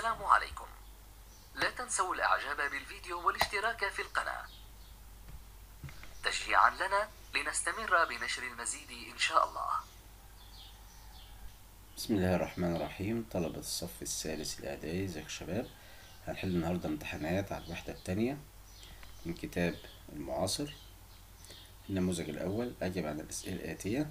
السلام عليكم لا تنسوا الاعجاب بالفيديو والاشتراك في القناة تشجيعا لنا لنستمر بنشر المزيد ان شاء الله بسم الله الرحمن الرحيم طلبة الصف الثالث الإعدادي ازيكم يا شباب هنحل النهاردة امتحانات على الوحدة التانية من كتاب المعاصر النموذج الأول أجب على الأسئلة الآتية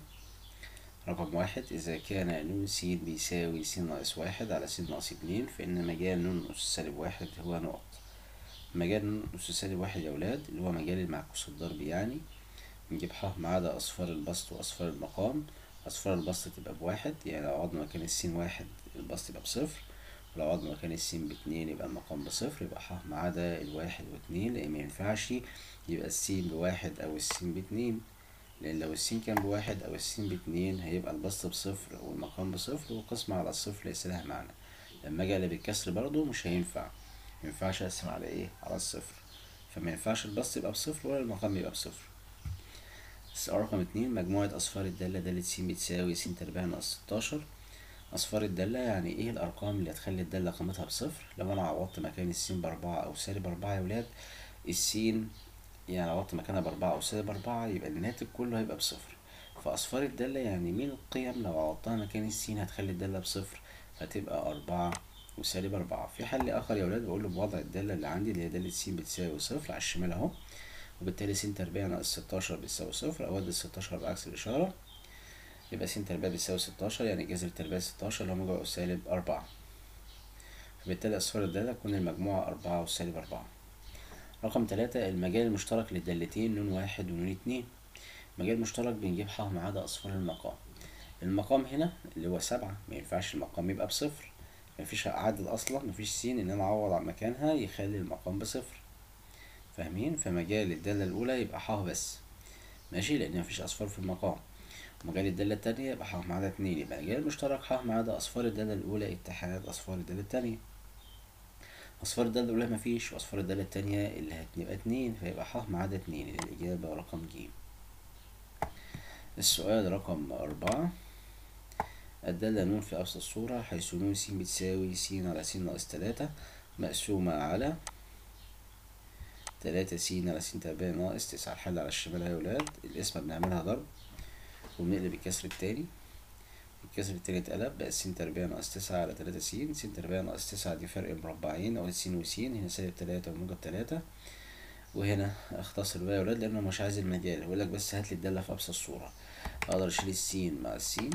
رقم واحد إذا كان نون س بيساوي س ناقص واحد على س ناقص اتنين فإن مجال نون أس سالب واحد هو نقط مجال نون أس سالب واحد يا ولاد اللي هو مجال المعكوس الضربي يعني نجيب ح ما عدا أصفار البسط وأصفار المقام أصفار البسط تبقى بواحد يعني لو عضنا مكان السين واحد البسط يبقى بصفر ولو عضنا مكان السين باتنين يبقى المقام بصفر يبقى ح ما عدا الواحد واتنين لأن مينفعش يبقى السين بواحد أو السين باتنين لأن لو السين كان بواحد أو السين باتنين هيبقى البسط بصفر والمقام بصفر والقسمة على الصفر ليس لها معنى لما أجي أقلب الكسر برضه مش هينفع مينفعش أقسم على إيه على الصفر فمينفعش البسط يبقى بصفر ولا المقام يبقى بصفر السؤال رقم اتنين مجموعة أصفار الدالة دالة س بتساوي س تربيع ناقص ستاشر أصفار الدالة يعني إيه الأرقام اللي هتخلي الدالة قيمتها بصفر لو أنا عوضت مكان السين بأربعة أو سالب أربعة يا ولاد السين يعني عوضت مكانها بأربعة أو سالب أربعة يبقى الناتج كله هيبقى بصفر فأصفار الدالة يعني مين القيم لو عوضتها مكان السين هتخلي الدالة بصفر فتبقى أربعة وسالب أربعة في حل آخر يا ولاد بقوله بوضع الدالة اللي عندي اللي هي دالة س بتساوي صفر على الشمال أهو وبالتالي س تربيع ناقص ستاشر بتساوي صفر أودي الستاشر بعكس الإشارة يبقى س تربيع بتساوي ستاشر يعني جذر تربيع ستاشر اللي هو موجب أو سالب أربعة فبالتالي أصفار الدالة تكون المجموعة أربعة وسالب أربعة رقم تلاتة المجال المشترك للدالتين نون واحد ونون اتنين مجال مشترك بنجيب ح ما عدا أصفار المقام المقام هنا اللي هو سبعة مينفعش المقام يبقى بصفر مفيش عدد أصلا مفيش س إن أنا أعوض عن مكانها يخلي المقام بصفر فاهمين فمجال الدالة الأولى يبقى ح بس ماشي لأن مفيش أصفار في المقام ومجال الدالة التانية يبقى ح ما عدا اتنين يبقى مجال المشترك ح ما عدا أصفار الدالة الأولى اتحاد أصفار الدالة التانية أصفار الدالة الأولى مفيش وأصفار الدالة التانية اللي هتبقى اتنين فيبقى ح ما عدا اتنين الإجابة رقم ج السؤال رقم أربعة الدالة نون في أبسط الصورة حيث نون س بتساوي س على س ناقص تلاتة مقسومة على تلاتة س على س تربيع ناقص تسعة الحل على الشمال يا ولاد القسمة بنعملها ضرب وبنقلب الكسر التاني الكسر التاني اتقلب بقى س تربيع ناقص تسعة على تلاتة س س تربيع ناقص تسعة دي فرق مربعين أو س وس هنا سالب تلاتة وموجب تلاتة وهنا اختصر بقى يا ولاد لأنه مش عايز المجال يقولك بس هاتلي الدالة في أبسط صورة أقدر أشيل السين مع السين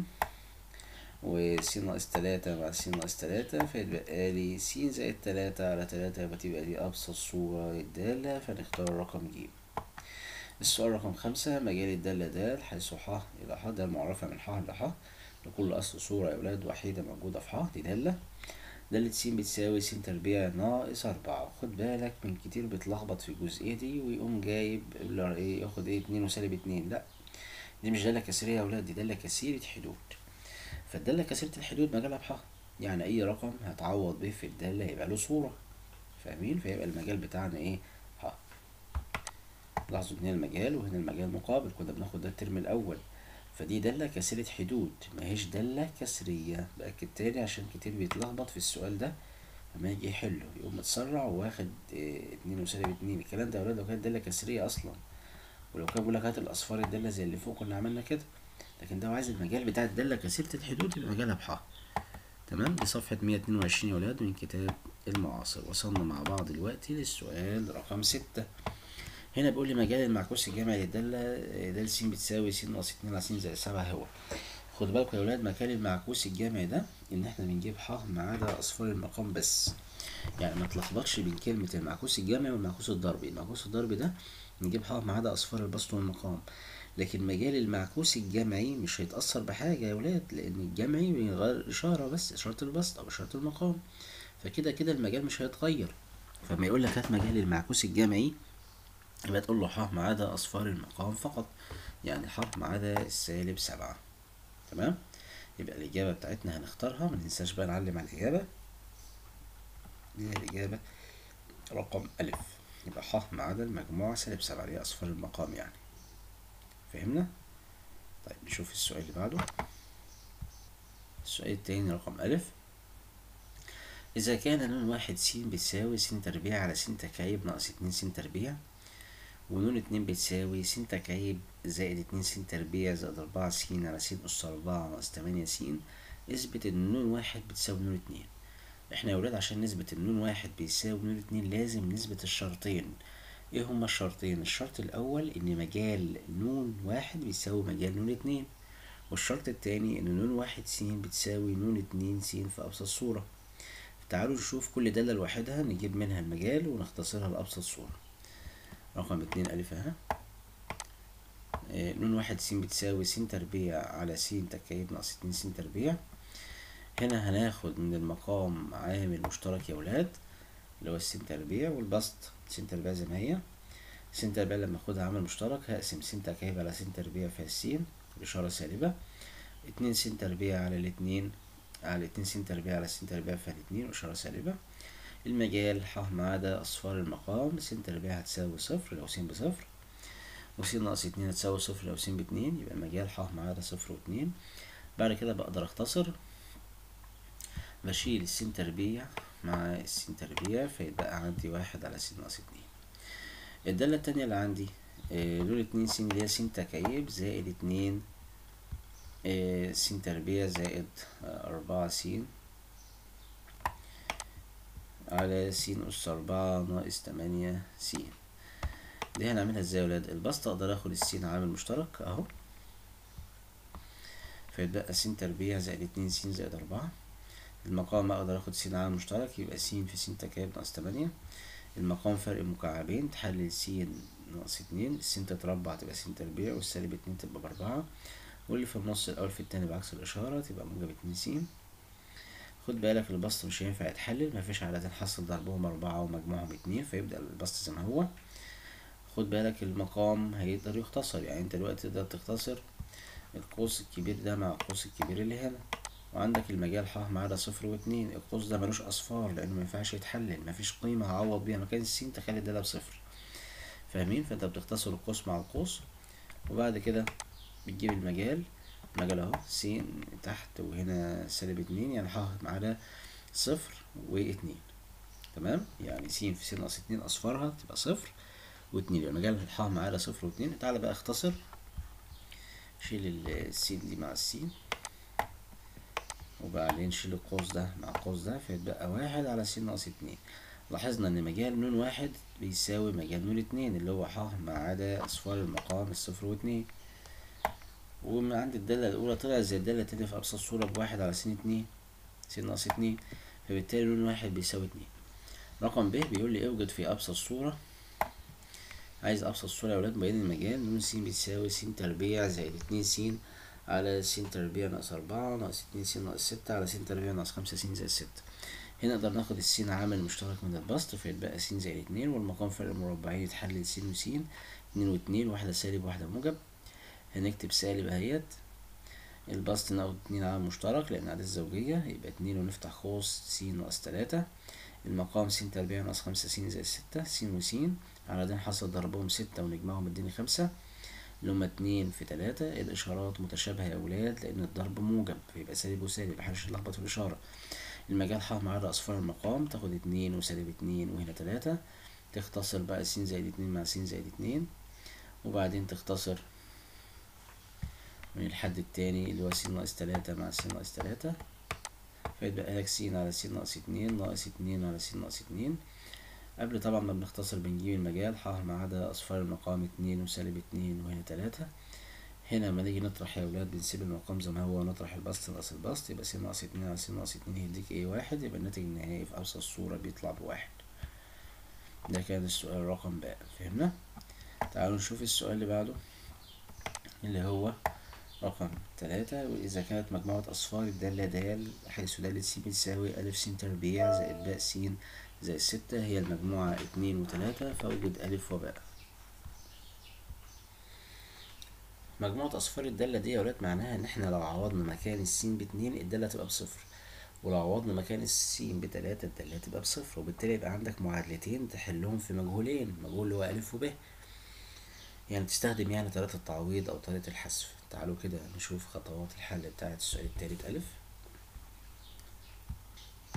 وس ناقص تلاتة مع س ناقص تلاتة فيتبقى لي س زائد تلاتة على تلاتة يبقى تبقى دي أبسط صورة للدالة فنختار رقم ج السؤال رقم خمسة مجال الدالة د حيث ح إلى ح ده المعرفة من ح لح لكل أصل صورة يا ولاد وحيدة موجودة في ح دي دالة دالة س بتساوي س تربيع ناقص أربعة خد بالك من كتير بيتلخبط في الجزئية دي ويقوم جايب ايه ياخد ايه اتنين وسالب اتنين لأ دي مش دالة كسرية يا ولاد دي دالة كثيرة حدود فالدالة كثيرة الحدود مجالها بح يعني أي رقم هتعوض به في الدالة يبقى له صورة فاهمين فيبقى المجال بتاعنا إيه ح لاحظوا هنا المجال وهنا المجال مقابل كنا بناخد ده الترم الأول فدي دالة كثيرة حدود ماهيش دالة كسرية بأكد تاني عشان كتير بيتلخبط في السؤال ده لما يجي يحله يقوم متسرع وواخد إيه اتنين وسالب اتنين الكلام ده يا ولاد لو كانت دالة كسرية أصلا ولو كان بيقولك هات الأصفار الدالة زي اللي فوق كنا عملنا كده لكن ده عايز المجال بتاع الدالة كثيرة الحدود يبقى مجالها بح تمام دي صفحة مية اتنين وعشرين يا ولاد من كتاب المعاصر وصلنا مع بعض دلوقتي للسؤال رقم ستة هنا بيقول لي مجال المعكوس الجمعي للدالة دالة س بتساوي س ناقص اتنين على س زائد سبعة هو خد بالكوا يا ولاد مكان المعكوس الجمعي ده إن احنا بنجيب ح ما عدا أصفار المقام بس يعني ما تلخبطش بين كلمة المعكوس الجمعي والمعكوس الضربي المعكوس الضربي ده نجيب ح ما عدا أصفار البسط والمقام لكن مجال المعكوس الجمعي مش هيتأثر بحاجة يا ولاد لأن الجمعي بيغير إشارة بس إشارة البسط أو إشارة المقام فكده كده المجال مش هيتغير فما يقول لك هات مجال المعكوس الجمعي يبقى تقول له ح ما عدا أصفار المقام فقط يعني ح ما عدا السالب سبعة تمام يبقى الإجابة بتاعتنا هنختارها مننساش بقى نعلم على الإجابة دي الإجابة رقم ألف يبقى ح ما عدا المجموعة سالب سبعة اللي هي أصفار المقام يعني فهمنا طيب نشوف السؤال اللي بعده السؤال التاني رقم ألف إذا كان نون واحد س بتساوي س تربيع على س تكعيب ناقص اتنين س تربيع ونون اتنين بتساوي س تكعيب زائد اتنين س تربيع زائد أربعة س على س أس أربعة ناقص تمانية س اثبت إن نون واحد بتساوي نون اتنين احنا يا ولاد عشان نثبت إن نون واحد بيساوي نون اتنين لازم نثبت الشرطين ايه هما الشرطين الشرط الأول إن مجال نون واحد بيساوي مجال نون اتنين والشرط التاني إن نون واحد س بتساوي نون اتنين س في أبسط صورة تعالوا نشوف كل دالة لوحدها نجيب منها المجال ونختصرها لأبسط صورة رقم اتنين ألف اهي نون واحد س بتساوي س تربيع على س تكعيب ناقص اتنين س تربيع هنا هناخد من المقام عامل مشترك يا ولاد اللي هو الس تربيع والبسط س تربيع زي ما هي س تربيع لما اخدها عامل مشترك هقسم س تكعيب على س تربيع في س بإشارة سالبة اتنين س تربيع على الاتنين على اتنين س تربيع على س تربيع في الاتنين وإشارة سالبة المجال ح ما عدا أصفار المقام س تربيع هتساوي صفر لو س بصفر وس ناقص اتنين هتساوي صفر لو س باتنين يبقى المجال ح ما عدا صفر واتنين بعد كده بقدر أختصر بشيل الس تربيع مع الس تربيع فيتبقى عندي واحد على س ناقص اتنين الدالة التانية اللي عندي دول اتنين س اللي هي س تكعيب زائد اتنين س تربيع زائد أربعة س على س أس أربعة ناقص تمانية س دي هنعملها ازاي يا ولاد البسط أقدر آخد السين عامل مشترك أهو فيتبقى س تربيع زائد اتنين س زائد أربعة المقام أقدر آخد س عامل مشترك يبقى س في س تكعيب ناقص تمانية المقام فرق مكعبين تحلل س ناقص اتنين الس تتربع تبقى س تربيع والسالب اتنين تبقى بأربعة واللي في النص الأول في التاني بعكس الإشارة تبقى موجب اتنين س خد بالك البسط مش هينفع يتحلل مفيش عددين حصل ضربهم أربعة ومجموعهم اتنين فيبدأ البسط زي ما هو خد بالك المقام هيقدر يختصر يعني انت دلوقتي تقدر تختصر القوس الكبير ده مع القوس الكبير اللي هنا وعندك المجال ح ما عدا صفر واتنين القوس ده ملوش أصفار لأنه مينفعش يتحلل مفيش قيمة هعوض بيها مكان السين تخلي الدالة بصفر فاهمين فانت بتختصر القوس مع القوس وبعد كده بتجيب المجال المجال اهو س تحت وهنا سالب اتنين يعني ح ما عدا صفر واتنين تمام يعني س في س ناقص اتنين أصفارها تبقى صفر واتنين يبقى مجال ح ما عدا صفر واتنين تعالى بقى اختصر شيل السين دي مع السين وبعدين شيل القوس ده مع القوس ده فيتبقى واحد على س ناقص اتنين لاحظنا ان مجال نون واحد بيساوي مجال نون اتنين اللي هو ح ما عدا اصفار المقام الصفر واتنين ومن عند الدالة الأولى طلع زي الدالة التانية في أبسط صورة بواحد على س اتنين س ناقص اتنين فبالتالي نون واحد بيساوي اتنين رقم ب بيقول لي اوجد في أبسط صورة عايز أبسط صورة يا ولاد مبين المجال نون س بتساوي س تربيع زائد اتنين س على س تربيع ناقص أربعة ناقص اتنين س ناقص ستة على س تربيع ناقص خمسة س زائد ستة هنا نقدر ناخد السين عامل مشترك من البسط فيتبقى س زائد اتنين والمقام فرق مربعين يتحلل س وس اتنين واتنين واحدة سالب واحدة موجب هنكتب سالب اهيت البسط ناخد اتنين عامل مشترك لأن عدد الزوجية يبقى اتنين ونفتح قوس س ناقص تلاتة المقام س تربيع ناقص خمسة س زائد ستة س وس عددين حصل ضربهم ستة ونجمعهم اديني خمسة اللي هما اتنين في تلاتة الإشارات متشابهة يا أولاد لأن الضرب موجب فيبقى سالب وسالب محدش يتلخبط في الإشارة المجال ح مع عدد أصفار المقام تاخد اتنين وسالب اتنين وهنا تلاتة تختصر بقى س زائد اتنين مع س زائد اتنين وبعدين تختصر من الحد التاني اللي هو س ناقص تلاتة مع س ناقص تلاتة فيتبقى لك س على س ناقص اتنين ناقص اتنين على س ناقص اتنين قبل طبعا ما بنختصر بنجيب المجال ح ما عدا أصفار المقام اتنين وسالب اتنين وهنا تلاتة هنا لما نيجي نطرح يا ولاد بنسيب المقام زي ما هو ونطرح البسط ناقص البسط يبقى س ناقص اتنين على س ناقص اتنين يديك ايه واحد يبقى الناتج النهائي في أبسط صورة بيطلع بواحد ده كان السؤال رقم باء فهمنا تعالوا نشوف السؤال اللي بعده اللي هو رقم تلاتة وإذا كانت مجموعة أصفار الدالة دال حيث دالة س بتساوي ألف س تربيع زائد باء س زائد ستة هي المجموعة اتنين وتلاتة فأوجد ألف وباء مجموعة أصفار الدالة دي يا ولاد معناها إن إحنا لو عوضنا مكان السين باتنين الدالة تبقى بصفر ولو عوضنا مكان السين بتلاتة الدالة تبقى بصفر وبالتالي يبقى عندك معادلتين تحلهم في مجهولين مجهول اللي هو ألف وب يعني تستخدم يعني طريقة التعويض أو طريقة الحذف تعالوا كده نشوف خطوات الحل بتاعة السؤال التالت ألف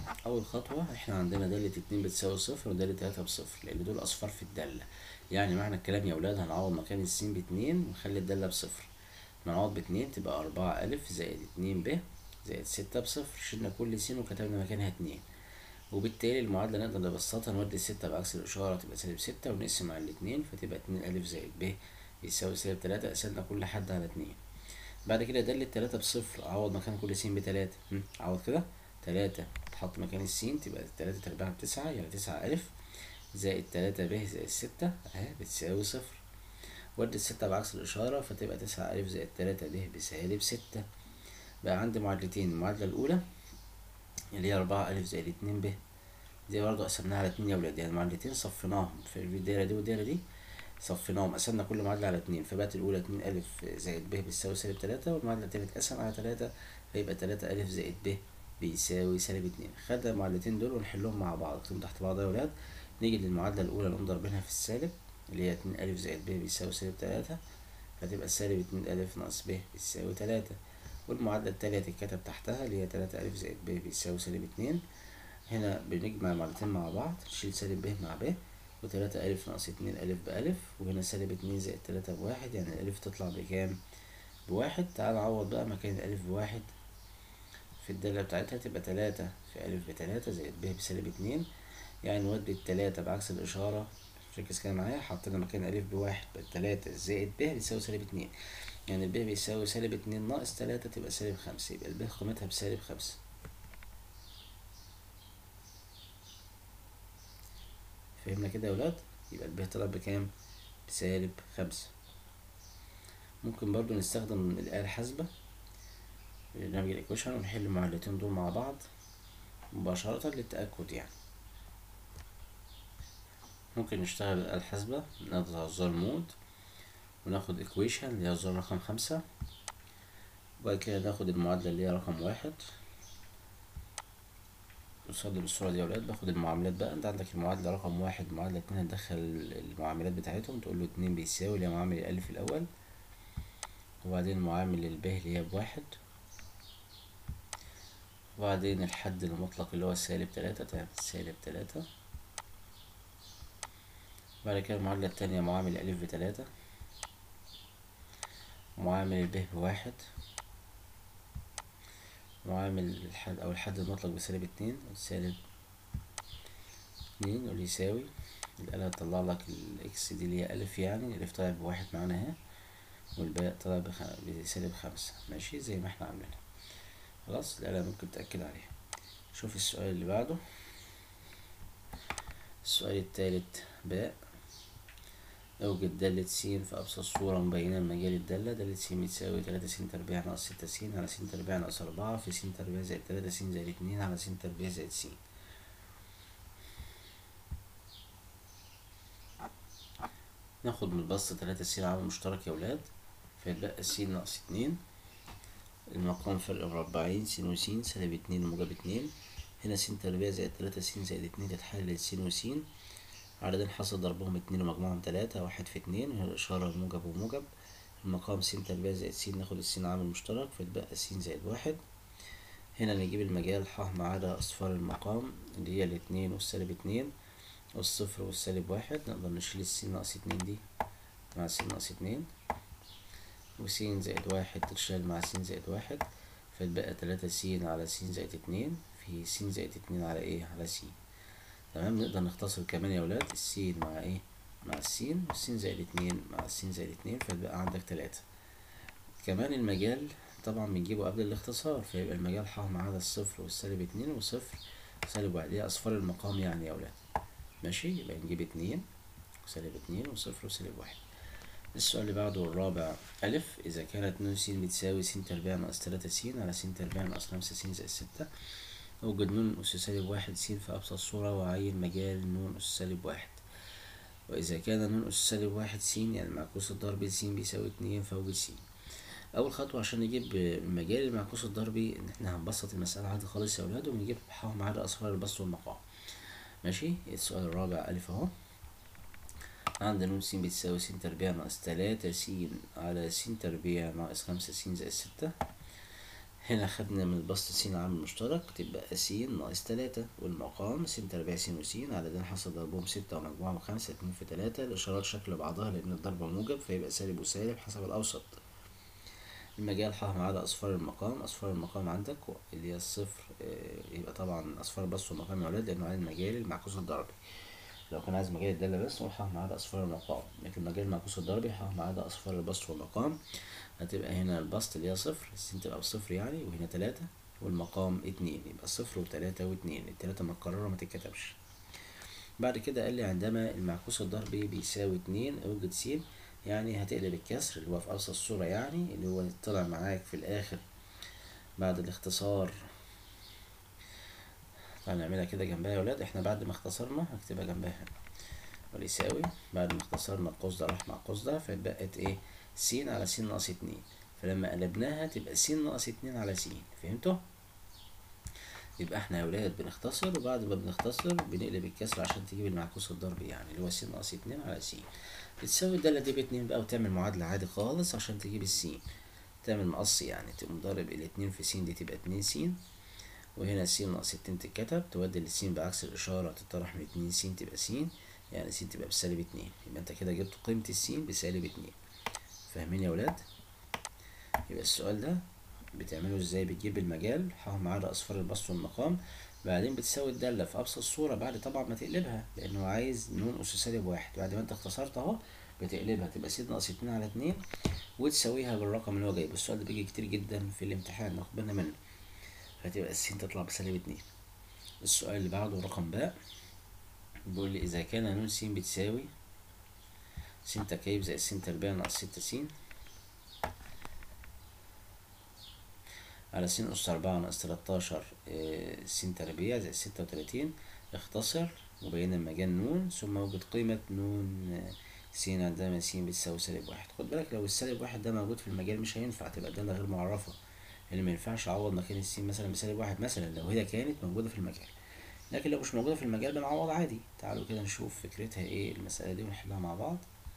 أول خطوة احنا عندنا دالة اتنين بتساوي صفر ودالة تلاتة بصفر لأن دول أصفار في الدالة يعني معنى الكلام يا ولاد هنعوض مكان السين باتنين ونخلي الدالة بصفر نعوض باتنين تبقى أربعة ألف زائد اتنين ب زائد ستة بصفر شلنا كل سين وكتبنا مكانها اتنين وبالتالي المعادلة نقدر نبسطها نودي الستة بعكس الإشارة تبقى سالب ستة ونقسم على الاتنين فتبقى اتنين ألف زائد ب يساوي سالب تلاتة قسمنا كل حد على اتنين بعد كده دالة تلاتة بصفر أعوض مكان كل سين بتلاتة هم، أعوض كده تلاتة تحط مكان السين تبقى تلاتة تربيع بتسعة يعني تسعة ألف زائد تلاتة ب زائد ستة أهي بتساوي صفر ودي الستة بعكس الإشارة فتبقى تسعة ألف زائد تلاتة ب بسالب ستة بقى عندي معادلتين المعادلة الأولى اللي هي أربعة ألف زائد اتنين ب دي برضه قسمناها على اتنين يا ولاد يعني معادلتين صفيناهم في الدايرة دي والدايرة دي صفيناهم قسمنا كل معادلة على اتنين فبقت الأولى اتنين ألف زائد ب بيساوي سالب تلاتة والمعادلة التانية اتقسم على تلاتة فيبقى تلاتة ألف زائد ب بيساوي سالب اتنين خدنا المعادلتين دول ونحلهم مع بعض اكتبهم تحت بعض يا ولاد نيجي للمعادلة الأولى نقوم ضاربينها في السالب اللي هي اتنين ألف زائد ب بيساوي سالب تلاتة فتبقى سالب اتنين ألف ناقص ب بيساوي تلاتة والمعادلة التانية تتكتب تحتها اللي هي تلاتة ألف زائد ب بيساوي سالب اتنين هنا بنجمع المعادلتين مع بعض نشيل سالب ب مع ب وتلاتة ألف ناقص اتنين ألف بألف وهنا سالب اتنين زائد تلاتة بواحد يعني الألف تطلع بكام؟ بواحد تعال نعوض بقى مكان الألف بواحد في الدالة بتاعتها تبقى تلاتة في ألف بتلاتة زائد ب بسالب اتنين يعني نودي التلاتة بعكس الإشارة ركز كده معايا حطينا مكان ألف بواحد بقت تلاتة زائد ب بيساوي سالب اتنين يعني الب بيساوي سالب اتنين ناقص تلاتة تبقى سالب خمسة يبقى الب قيمتها بسالب خمسة فهمنا كده يا ولاد يبقى الب طلع بكام بسالب خمسة ممكن برضو نستخدم الآلة الحاسبة برنامج الإيكويشن ونحل المعادلتين دول مع بعض مباشرة للتأكد يعني ممكن نشتغل بالآلة الحاسبة نضغط على زر مود وناخد إيكويشن اللي هي الزر رقم خمسة وبعد كده ناخد المعادلة اللي هي رقم واحد قصاد بالصورة دي يا ولاد باخد المعاملات بقى انت عندك المعادلة رقم واحد المعادلة اتنين هتدخل المعاملات بتاعتهم تقول له اتنين بيساوي اللي هي معامل الألف الأول وبعدين معامل الب اللي هي بواحد وبعدين الحد المطلق اللي هو سالب تلاتة تمام سالب تلاتة بعد كده المعادلة التانية معامل الألف بتلاتة ومعامل الب بواحد معامل الحد أو الحد المطلق بسالب اتنين سالب اتنين واللي يساوي الآلة هتطلع لك الإكس دي اللي هي ألف يعني الألف طلع بواحد معانا اهي والباقي طلع بخ... بسالب خمسة ماشي زي ما احنا عاملينها خلاص الآلة ممكن تأكد عليها شوف السؤال اللي بعده السؤال التالت باء أوجد دالة س في أبسط صورة مبينة مجال الدالة دالة س بتساوي تلاتة س تربيع ناقص ستة س على س تربيع ناقص أربعة في س تربيع زائد تلاتة س زائد اتنين على س تربيع زائد س ناخد من البسط تلاتة س عامل مشترك يا ولاد فيتبقى س ناقص اتنين المقام فرق مربعين س وس سالب اتنين موجب اتنين هنا س تربيع زائد تلاتة س زائد اتنين تتحلل س وس عددين حصل ضربهم اتنين ومجموعهم تلاتة واحد في اتنين وهنا الإشارة موجب وموجب المقام س تربيع زائد س ناخد السين عامل مشترك فتبقى س زائد واحد هنا نجيب المجال ح ما عدا أصفار المقام اللي هي الاتنين والسالب اتنين والصفر والسالب واحد نقدر نشيل السين ناقص اتنين دي مع س ناقص اتنين وس زائد واحد تتشال مع س زائد واحد فتبقى تلاتة س على س زائد اتنين في س زائد اتنين على ايه على س تمام نقدر نختصر كمان يا ولاد السين مع ايه مع السين والسين زائد اتنين مع السين زائد اتنين فتبقى عندك تلاتة كمان المجال طبعا بنجيبه قبل الاختصار فيبقى المجال ح ما عدا الصفر والسالب اتنين وصفر وسالب واحد هي أصفار المقام يعني يا ولاد ماشي يبقى نجيب اتنين وسالب اتنين وصفر وسالب واحد السؤال اللي بعده الرابع ألف إذا كانت ن س بتساوي س تربيع ناقص تلاتة س على س تربيع ناقص خمسة س زائد ستة أوجد ن أس سالب واحد س في أبسط صورة وعين مجال ن أس سالب واحد وإذا كان ن أس سالب واحد س يعني معكوس الضرب س بيساوي اتنين فأوجد س أول خطوة عشان نجيب مجال المعكوس الضربي إن احنا هنبسط المسألة عادي خالص يا ولاد ونجيب ح ما عدا أصفار البسط والمقام ماشي السؤال الرابع ألف أهو عند ن س بتساوي س تربيع ناقص تلاتة س على س تربيع ناقص خمسة س زائد ستة هنا خدنا من البسط س عامل مشترك تبقى س ناقص تلاتة والمقام س تربيع س وس عددين حصل ضربهم ستة ومجموعهم خمسة اتنين في تلاتة الإشارات شكل بعضها لأن الضرب موجب فيبقى سالب وسالب حسب الأوسط المجال ح ما عدا أصفار المقام أصفار المقام عندك اللي هي الصفر آه، يبقى طبعا أصفار بس والمقام يا ولاد لأنه عايز مجال المعكوس الضربي لو كان عايز مجال الدالة بس نقول ح ما عدا أصفار المقام لكن مجال المعكوس الضربي ح ما عدا أصفار البسط والمقام هتبقى هنا البسط اللي هي صفر السين تبقى بصفر يعني وهنا تلاتة والمقام اتنين يبقى صفر وتلاتة واتنين التلاتة متكررة ما تتكتبش بعد كده قال لي عندما المعكوس الضربي بيساوي اتنين اوجد س يعني هتقلب الكسر اللي هو في أبسط الصورة يعني اللي هو طلع معاك في الآخر بعد الاختصار تعالى نعملها كده جنبها يا ولاد احنا بعد ما اختصرنا هكتبها جنبها هنا ويساوي بعد ما اختصرنا القوس ده راح مع القوس ده فاتبقت ايه س على س ناقص اتنين فلما قلبناها تبقى س ناقص اتنين على س فهمتوا؟ يبقى احنا يا ولاد بنختصر وبعد ما بنختصر بنقلب الكسر عشان تجيب المعكوس الضربي يعني اللي هو س ناقص اتنين على س بتساوي الدالة دي باتنين بقى وتعمل معادلة عادي خالص عشان تجيب السين تعمل مقص يعني تقوم ضارب الاتنين في س دي تبقى اتنين س وهنا س ناقص اتنين تتكتب تودي السين بعكس الإشارة تطرح من اتنين س تبقى س يعني س تبقى بسالب اتنين يبقى انت كده جبت قيمة السين بسالب اتنين فاهمين يا ولاد؟ يبقى السؤال ده بتعمله ازاي بتجيب المجال ح ما عدا اصفار البسط والمقام بعدين بتساوي الدالة في أبسط صورة بعد طبعا ما تقلبها لأنه عايز نون أس سالب واحد بعد ما أنت اختصرت أهو بتقلبها تبقى س ناقص اتنين على اتنين وتساويها بالرقم اللي هو جايبه السؤال ده بيجي كتير جدا في الامتحان ناخد بالنا منه فتبقى السين تطلع بسالب اتنين السؤال اللي بعده رقم باء بيقول لي إذا كان نون س بتساوي س تكعيب زائد س تربيع ناقص ستة س على س أس أربعة ناقص تلاتاشر آه، س تربيع زائد ستة وتلاتين اختصر وبين المجال نون ثم وجد قيمة نون آه، س عندما س بتساوي سالب واحد خد بالك لو السالب واحد ده موجود في المجال مش هينفع تبقى الدالة غير معرفة اللي ما ينفعش أعوض مكان السين مثلا بسالب واحد مثلا لو هي كانت موجودة في المجال لكن لو مش موجودة في المجال بنعوض عادي تعالوا كده نشوف فكرتها ايه المسألة دي ونحلها مع بعض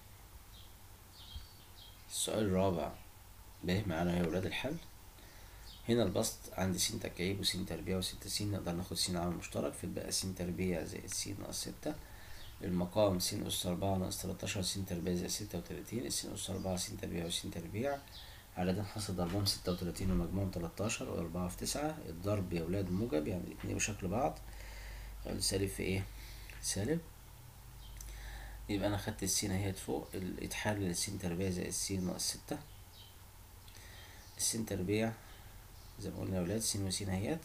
السؤال الرابع ب معانا يا ولاد الحل هنا البسط عندي س تكعيب وس تربيع وستة س نقدر ناخد س عامل مشترك فتبقى س تربيع زائد س ناقص ستة المقام س أس أربعة ناقص تلاتاشر س تربيع زائد ستة وتلاتين الس أس أربعة س تربيع وس تربيع عددين حصل ضربهم ستة وتلاتين ومجموعهم تلاتاشر وأربعة في تسعة الضرب يا ولاد موجب يعني الاتنين بشكل بعض السالب في ايه؟ سالب يبقى أنا خدت السين اهيت فوق ال- اتحلل السين تربيع زائد س ناقص ستة السين تربيع زي ما قلنا يا ولاد س وس اهيت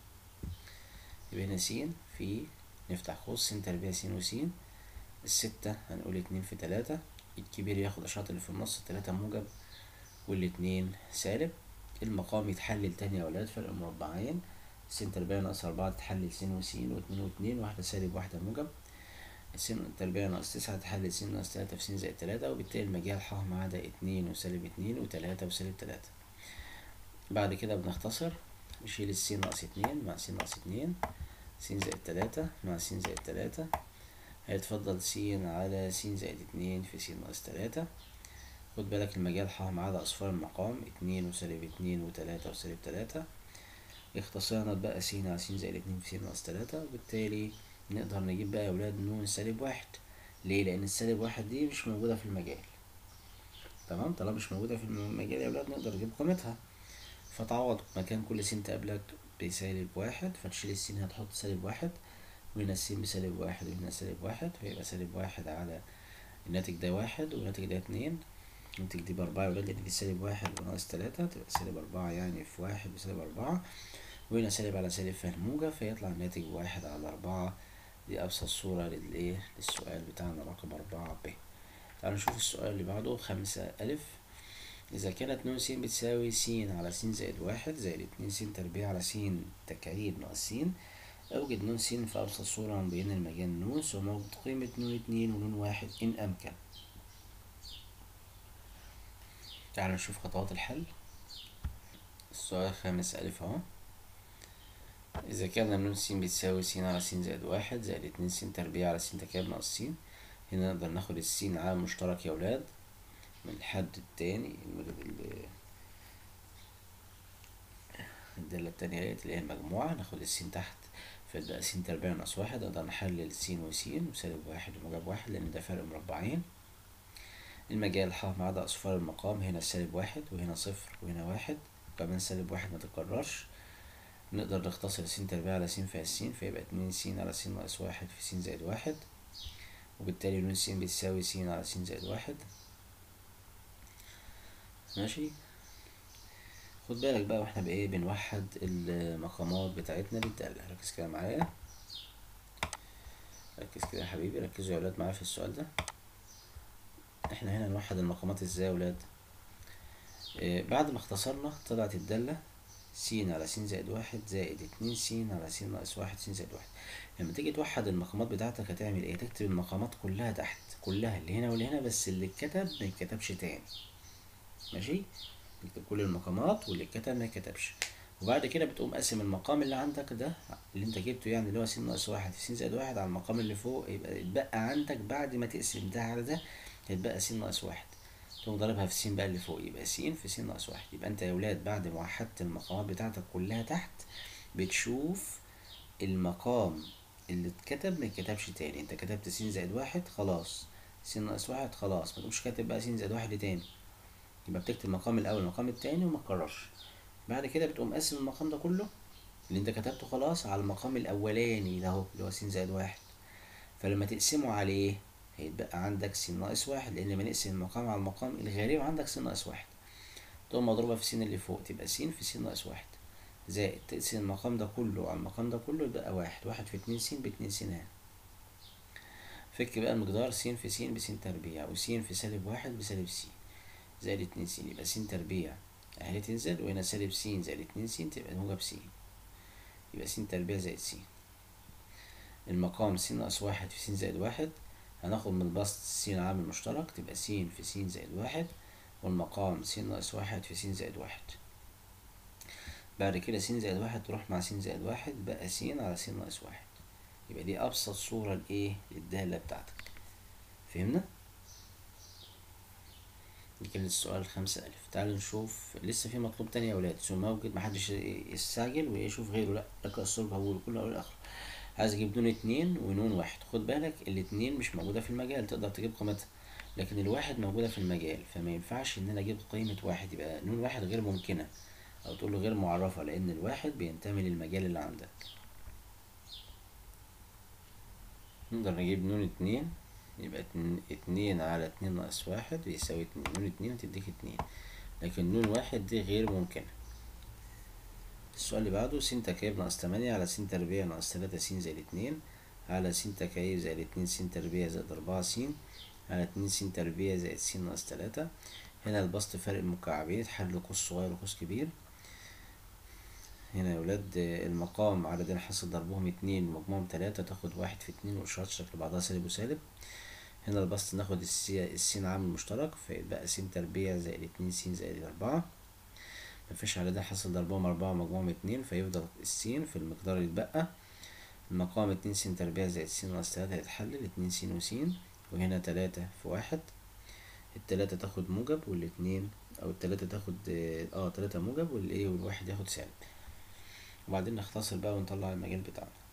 يبقى هنا س في نفتح قوس س تربيع س وس الستة هنقول اتنين في تلاتة الكبير ياخد الأشواط اللي في النص التلاتة موجب والاتنين سالب المقام يتحلل تاني يا ولاد فرق مربعين س تربيع ناقص أربعة تتحلل س وس واتنين واتنين واحدة سالب واحدة موجب س تربيع ناقص تسعة تحلل س ناقص تلاتة في س زائد تلاتة وبالتالي المجال ح ما عدا اتنين وسالب اتنين وتلاتة وسالب تلاتة بعد كده بنختصر نشيل الس ناقص اتنين مع س ناقص اتنين س زائد تلاتة مع س زائد تلاتة هيتفضل س على س زائد اتنين في س ناقص تلاتة خد بالك المجال ح ما عدا أصفار المقام اتنين وسالب اتنين وتلاتة وسالب تلاتة اختصرنا بقى س على س زائد اتنين في س ناقص تلاتة وبالتالي نقدر نجيب بقى يا ولاد نون سالب واحد ليه؟ لأن السالب واحد دي مش موجودة في المجال تمام طالما مش موجودة في المجال يا ولاد نقدر نجيب قيمتها فتعوض مكان كل س تقابلك بسالب واحد فتشيل السين هتحط سالب واحد وهنا السين بسالب واحد وهنا سالب واحد فيبقى سالب واحد على الناتج ده واحد والناتج ده اتنين الناتج دي بأربعة يا ولاد لأن دي سالب واحد وناقص تلاتة تبقى سالب أربعة يعني في واحد بسالب أربعة وهنا سالب على سالب فالموجة فيطلع الناتج واحد على أربعة دي أبسط صورة للإيه للسؤال بتاعنا رقم أربعة ب تعالوا نشوف السؤال اللي بعده خمسة ألف إذا كانت نون س بتساوي س على س زائد واحد زائد اتنين س تربيع على س تكعيب ناقص س أوجد نون س في أبسط صورة مبينة المجال نون ثم أوجد قيمة نون اتنين ونون واحد إن أمكن تعالوا نشوف خطوات الحل السؤال الخامس ألف أهو إذا كان نون س بتساوي س على س زائد واحد زائد اتنين س تربيع على س تكعيب ناقص س هنا نقدر ناخد السين عامل مشترك يا ولاد من الحد التاني من ال- الدالة التانية ديت اللي هي المجموعة ناخد السين تحت فيبقى س تربيع ناقص واحد أقدر نحلل س وس وسالب واحد وموجب واحد لأن ده فرق مربعين المجال ح ما عدا أصفار المقام هنا سالب واحد وهنا صفر وهنا واحد وكمان سالب واحد متكررش نقدر نختصر س تربيع على س في س فيبقى اتنين س على س ناقص واحد في س زائد واحد وبالتالي نون س بتساوي س على س زائد واحد ماشي خد بالك بقى واحنا بايه بنوحد المقامات بتاعتنا للدالة ركز كده معايا ركز كده يا حبيبي ركزوا يا ولاد معايا في السؤال ده احنا هنا نوحد المقامات ازاي يا ولاد إيه بعد ما اختصرنا طلعت الدالة س على س زائد واحد زائد اتنين س على س ناقص واحد س زائد واحد لما تيجي توحد المقامات بتاعتك هتعمل ايه تكتب المقامات كلها تحت كلها اللي هنا واللي هنا بس اللي اتكتب ما يتكتبش تاني ماشي تكتب كل المقامات واللي اتكتب ما يتكتبش وبعد كده بتقوم قاسم المقام اللي عندك ده اللي انت جبته يعني اللي هو س ناقص واحد في س زائد واحد على المقام اللي فوق يبقى اتبقى عندك بعد ما تقسم ده على ده هيتبقى س ناقص واحد تقوم ضاربها في س بقى اللي فوق يبقى س في س ناقص واحد يبقى انت يا ولاد بعد ما وحدت المقامات بتاعتك كلها تحت بتشوف المقام اللي اتكتب ما يتكتبش تاني انت كتبت س زائد واحد خلاص س ناقص واحد خلاص ما تقومش كاتب بقى س زائد واحد تاني يبقى بتكتب المقام الاول المقام التاني وما تكررش بعد كده بتقوم قاسم المقام ده كله اللي انت كتبته خلاص على المقام الاولاني ده اهو اللي هو س زائد واحد فلما تقسمه عليه هيتبقى عندك س ناقص واحد لان لما نقسم المقام على المقام الغريب عندك س ناقص واحد تقوم مضروبة في س اللي فوق تبقى س في س ناقص واحد زائد تقسم المقام ده كله على المقام ده كله يبقى واحد واحد في اتنين س باتنين س ها فك بقى المقدار س في س بس تربيع وس في سالب واحد بسالب س زائد اتنين س يبقى س تربيع اهي تنزل وهنا سالب س زائد اتنين س تبقى موجب س يبقى س تربيع زائد س المقام س ناقص واحد في س زائد واحد هناخد من البسط س عامل مشترك تبقى س في س زائد واحد والمقام س ناقص واحد في س زائد واحد بعد كده س زائد واحد تروح مع س زائد واحد بقى س على س ناقص واحد يبقى دي أبسط صورة لإيه للدالة بتاعتك فهمنا؟ دي كانت السؤال خمسة ألف تعالوا نشوف لسه في مطلوب تاني يا ولاد سؤال موجود محدش يستعجل ويشوف غيره لأ اقرأ السؤال هقوله كله أول آخره عايز أجيب نون اتنين ونون واحد خد بالك الاتنين مش موجودة في المجال تقدر تجيب قيمتها لكن الواحد موجودة في المجال فما ينفعش إن أنا أجيب قيمة واحد يبقى نون واحد غير ممكنة أو تقول له غير معرفة لأن الواحد بينتمي للمجال اللي عندك نقدر نجيب نون اتنين يبقى اتنين على اتنين ناقص واحد بيساوي اتنين نون اتنين تديك اتنين لكن نون واحد دي غير ممكنة السؤال اللي بعده س تكعيب ناقص تمانية على س تربيع ناقص تلاتة س زائد اتنين على س تكعيب زائد اتنين س تربيع زائد أربعة س على اتنين س تربيع زائد س ناقص تلاتة هنا البسط فرق المكعبين حل قوس صغير وقوس كبير هنا يا ولاد المقام عددين حاصل ضربهم اتنين ومجموعهم تلاتة تاخد واحد في اتنين وإشارات شكل بعضها سالب وسالب هنا البسط ناخد السين عامل مشترك فيبقى س تربيع زائد اتنين س زائد أربعة مفيش عددين حاصل ضربهم أربعة ومجموعهم اتنين فيفضل السين في المقدار اللي اتبقى المقام اتنين س تربيع زائد س ناقص تلاتة هيتحلل اتنين س وس وهنا تلاتة في واحد التلاتة تاخد موجب والاتنين أو التلاتة تاخد اه تلاتة موجب والإيه والواحد ياخد سالب وبعدين نختصر بقى ونطلع المجال بتاعنا